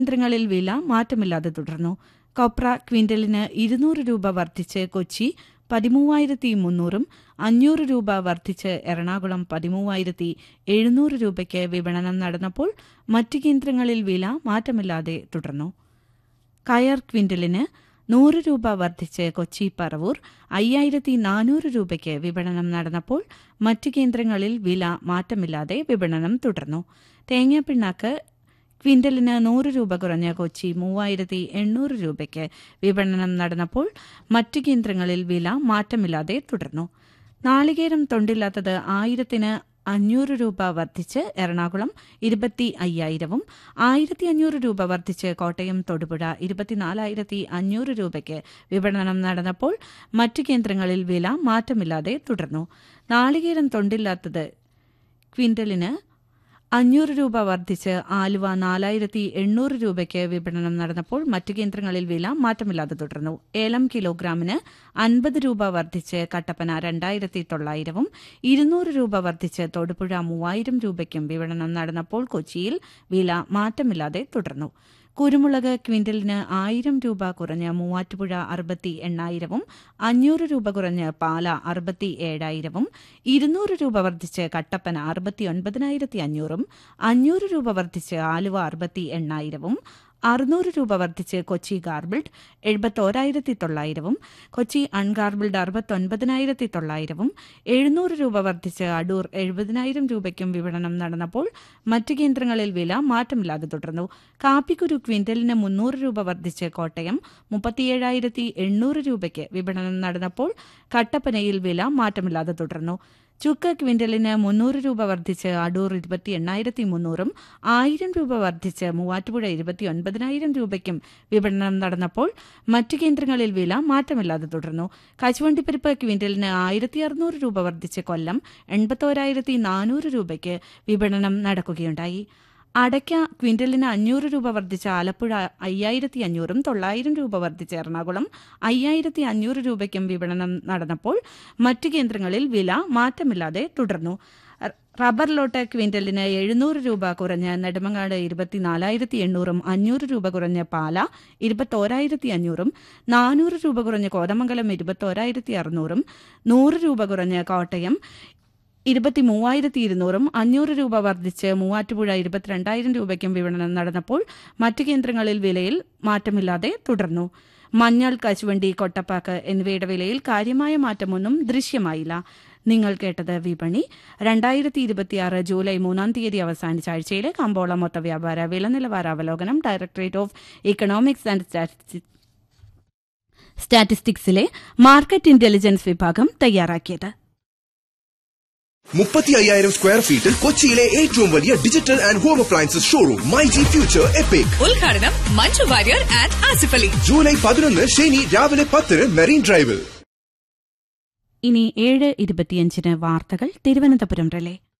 യന്ത്രങ്ങളിൽ വില മാറ്റമില്ലാതെ തുടർന്നു കൊപ്ര ക്വിന്റലിന് ഇരുന്നൂറ് രൂപ വർദ്ധിച്ച് കൊച്ചി പതിമൂവായിരത്തി മുന്നൂറും അഞ്ഞൂറ് രൂപ വർദ്ധിച്ച് എറണാകുളം പതിമൂവായിരത്തി എഴുന്നൂറ് രൂപയ്ക്ക് വിപണനം നടന്നപ്പോൾ മറ്റ് കേന്ദ്രങ്ങളിൽ വില മാറ്റമില്ലാതെ തുടർന്നു കയർ ക്വിന്റലിന് നൂറ് രൂപ വർദ്ധിച്ച് കൊച്ചി പറവൂർ അയ്യായിരത്തി നാനൂറ് രൂപയ്ക്ക് വിപണനം നടന്നപ്പോൾ മറ്റ് കേന്ദ്രങ്ങളിൽ വില മാറ്റമില്ലാതെ വിപണനം തുടർന്നു തേങ്ങാപ്പിണ്ണാക്ക് ക്വിന്റലിന് നൂറ് രൂപ കുറഞ്ഞ കൊച്ചി മൂവായിരത്തി എണ്ണൂറ് രൂപയ്ക്ക് വിപണനം നടന്നപ്പോൾ മറ്റ് കേന്ദ്രങ്ങളിൽ വില മാറ്റമില്ലാതെ തുടർന്നു നാളികേരം തൊണ്ടില്ലാത്തത് ആയിരത്തിന് അഞ്ഞൂറ് രൂപ വർദ്ധിച്ച് എറണാകുളം ഇരുപത്തി അയ്യായിരവും ആയിരത്തി അഞ്ഞൂറ് രൂപ വർദ്ധിച്ച് കോട്ടയം തൊടുപുഴ ഇരുപത്തിനാലായിരത്തി അഞ്ഞൂറ് രൂപയ്ക്ക് വിപണനം നടന്നപ്പോൾ മറ്റ് കേന്ദ്രങ്ങളിൽ വില മാറ്റമില്ലാതെ തുടർന്നു നാളികേരം തൊണ്ടില്ലാത്തത് ക്വിന്റലിന് അഞ്ഞൂറ് രൂപ വർദ്ധിച്ച് ആലുവ നാലായിരത്തി എണ്ണൂറ് രൂപയ്ക്ക് വിപണനം നടന്നപ്പോൾ മറ്റ് കേന്ദ്രങ്ങളിൽ വില മാറ്റമില്ലാതെ തുടർന്നു ഏലം കിലോഗ്രാമിന് അൻപത് രൂപ വർദ്ധിച്ച് കട്ടപ്പന രണ്ടായിരത്തി തൊള്ളായിരവും ഇരുന്നൂറ് രൂപ വർദ്ധിച്ച് തൊടുപുഴ മൂവായിരം രൂപയ്ക്കും വിപണനം നടന്നപ്പോൾ കൊച്ചിയിൽ വില മാറ്റമില്ലാതെ തുടർന്നു കുരുമുളക് ക്വിന്റലിന് ആയിരം രൂപ കുറഞ്ഞ് മൂവാറ്റുപുഴ അറുപത്തി എണ്ണായിരവും അഞ്ഞൂറ് രൂപ കുറഞ്ഞ് പാല അറുപത്തി ഏഴായിരവും ഇരുന്നൂറ് രൂപ വർദ്ധിച്ച് കട്ടപ്പന അറുപത്തി ഒൻപതിനായിരത്തി അഞ്ഞൂറും അഞ്ഞൂറ് രൂപ വർദ്ധിച്ച് ആലുവ അറുപത്തി എണ്ണായിരവും അറുന്നൂറ് രൂപ വർദ്ധിച്ച് കൊച്ചി ഗാർബിൾഡ് എഴുപത്തോരായിരത്തി തൊള്ളായിരവും കൊച്ചി അൺഗാർബിൾഡ് അറുപത്തൊൻപതിനായിരത്തി തൊള്ളായിരവും എഴുന്നൂറ് രൂപ വർദ്ധിച്ച് അടൂർ എഴുപതിനായിരം രൂപയ്ക്കും വിപണനം നടന്നപ്പോൾ മറ്റ് കേന്ദ്രങ്ങളിൽ വില മാറ്റമില്ലാതെ തുടർന്നു കാപ്പിക്കുരു ക്വിന്റലിന് മുന്നൂറ് രൂപ വർദ്ധിച്ച് കോട്ടയം മുപ്പത്തിയേഴായിരത്തി എണ്ണൂറ് രൂപയ്ക്ക് വിപണനം നടന്നപ്പോൾ കട്ടപ്പനയിൽ വില മാറ്റമില്ലാതെ തുടർന്നു ചുക്ക് ക്വിന്റലിന് മുന്നൂറ് രൂപ വർദ്ധിച്ച് അടൂർ ഇരുപത്തി എണ്ണായിരത്തി മുന്നൂറും ആയിരം രൂപ വർദ്ധിച്ച് മൂവാറ്റുപുഴ ഇരുപത്തി ഒൻപതിനായിരം രൂപയ്ക്കും വിപണനം നടന്നപ്പോൾ മറ്റു കേന്ദ്രങ്ങളിൽ വില മാറ്റമില്ലാതെ തുടർന്നു കശുവണ്ടിപ്പരിപ്പ് ക്വിന്റലിന് ആയിരത്തി അറുന്നൂറ് രൂപ വർദ്ധിച്ച് കൊല്ലം എൺപത്തോരായിരത്തി നാനൂറ് രൂപയ്ക്ക് വിപണനം നടക്കുകയുണ്ടായി അടയ്ക്ക ക്വിന്റലിന് അഞ്ഞൂറ് രൂപ വർദ്ധിച്ച ആലപ്പുഴ അയ്യായിരത്തി അഞ്ഞൂറും തൊള്ളായിരം രൂപ വർദ്ധിച്ച എറണാകുളം അയ്യായിരത്തി അഞ്ഞൂറ് രൂപയ്ക്കും വിപണനം നടന്നപ്പോൾ മറ്റു കേന്ദ്രങ്ങളിൽ വില മാറ്റമില്ലാതെ തുടർന്നു റബ്ബർ ലോട്ട് ക്വിന്റലിന് എഴുന്നൂറ് രൂപ കുറഞ്ഞ് നെടുമങ്ങാട് ഇരുപത്തിനാലായിരത്തി എണ്ണൂറും അഞ്ഞൂറ് രൂപ കുറഞ്ഞ് പാല ഇരുപത്തോരായിരത്തി അഞ്ഞൂറും നാനൂറ് രൂപ കുറഞ്ഞ് കോതമംഗലം ഇരുപത്തോരായിരത്തി അറുന്നൂറും നൂറ് രൂപ കുറഞ്ഞ് കോട്ടയം ഇരുപത്തി മൂവായിരത്തി ഇരുന്നൂറും അഞ്ഞൂറ് രൂപ വർദ്ധിച്ച് മൂവാറ്റുപുഴ ഇരുപത്തിരണ്ടായിരം രൂപയ്ക്കും വിപണനം നടന്നപ്പോൾ മറ്റു കേന്ദ്രങ്ങളിൽ വിലയിൽ മാറ്റമില്ലാതെ തുടർന്നു മഞ്ഞൾ കശുവണ്ടി കൊട്ടപ്പാക്ക് എന്നിവയുടെ വിലയിൽ കാര്യമായ മാറ്റമൊന്നും ദൃശ്യമായില്ല നിങ്ങൾ കേട്ടത് വിപണി രണ്ടായിരത്തി ഇരുപത്തിയാറ് ജൂലൈ മൂന്നാം തീയതി അവസാനിച്ച ആഴ്ചയിലെ കമ്പോള മൊത്ത വ്യാപാര വില നിലവാര അവലോകനം ഡയറക്ടറേറ്റ് ഓഫ് ഇക്കണോമിക്സ് ആൻഡ് സ്റ്റാറ്റിസ്റ്റിക്സിലെ മാർക്കറ്റ് ഇന്റലിജൻസ് വിഭാഗം തയ്യാറാക്കിയത് മുപ്പത്തി അയ്യായിരം സ്ക്വയർ ഫീറ്റിൽ കൊച്ചിയിലെ ഏറ്റവും വലിയ digital and home appliances showroom my G future epic ഉദ്ഘാടനം മഞ്ജു വാര്യർ ആൻഡ് ആസിഫ് അലി ജൂലൈ പതിനൊന്ന് ശനി രാവിലെ പത്തിന് മെറീൻ ഡ്രൈവിൽ ഇനി ഏഴ് ഇരുപത്തിയഞ്ചിന് വാർത്തകൾ തിരുവനന്തപുരം റിലേ